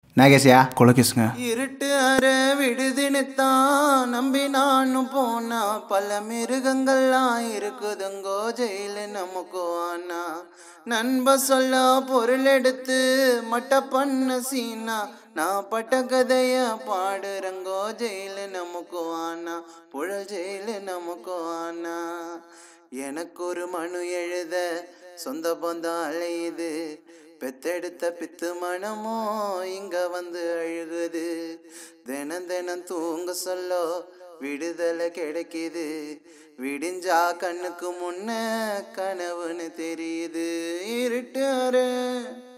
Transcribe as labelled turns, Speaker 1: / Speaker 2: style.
Speaker 1: நாகேஷியா கொலகேசுங்க
Speaker 2: இருட்டு அற விடுதினுத்தான் நம்பி நானும் போனா பல மிருகங்கள்லாம் இருக்குதுங்கோ ஜெயிலு நமக்கு ஆனா நண்ப சொல்ல பொருள் எடுத்து மட்ட பண்ண சீனா நான் பட்ட கதைய பாடுறங்கோ ஜெயிலு நமக்கு ஆனா புழல் ஜெயிலு நமக்கு ஆனா எனக்கு ஒரு மனு எழுத சொந்த பந்தம் அலையுது பெத்தெடுத்த பித்து மனமோ இங்க வந்து அழுகுது தினம் தினம் தூங்க சொல்லோ விடுதலை கிடைக்குது விடிஞ்சா கண்ணுக்கு முன்ன கனவுன்னு தெரியுது இருட்டு அறை